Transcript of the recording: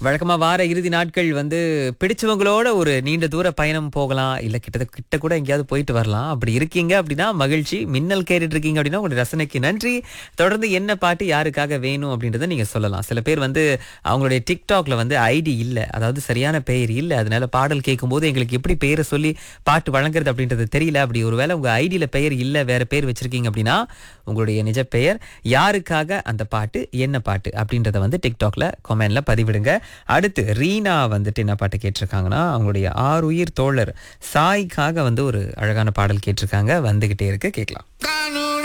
வழக்கமா வார இறுதி நாட்கள் வந்து பிடிச்சவங்களோட ஒரு நீண்ட தூர பயணம் போகலாம் இல்ல கிட்ட கிட்ட கூட எங்கேயாவது போயிட்டு வரலாம் அப்படி இருக்கீங்க அப்படின்னா மகிழ்ச்சி மின்னல் கேட்டுட்டு இருக்கீங்க அப்படின்னா உங்களுடைய ரசனைக்கு நன்றி தொடர்ந்து என்ன பாட்டு யாருக்காக வேணும் அப்படின்றத நீங்க சொல்லலாம் சில பேர் வந்து அவங்களுடைய டிக்டாக்ல வந்து ஐடி இல்ல அதாவது சரியான பெயர் இல்ல அதனால பாடல் கேட்கும்போது எங்களுக்கு எப்படி பெயரை சொல்லி பாட்டு வழங்குறது அப்படின்றது தெரியல அப்படி ஒருவேளை உங்க ஐடியில பெயர் இல்ல வேற பேர் வச்சிருக்கீங்க அப்படின்னா உங்களுடைய நிஜ பெயர் யாருக்காக அந்த பாட்டு என்ன பாட்டு அப்படின்றத வந்து டிக்டாக்ல கமெண்ட்ல பதிவிடுங்க அடுத்து ரீனா வந்துட்டு என்ன பாட்டு கேட்டிருக்காங்கன்னா அவங்களுடைய ஆறுயிர் தோழர் சாய்க்காக வந்து ஒரு அழகான பாடல் கேட்டிருக்காங்க வந்துகிட்டே இருக்கு கேட்கலாம்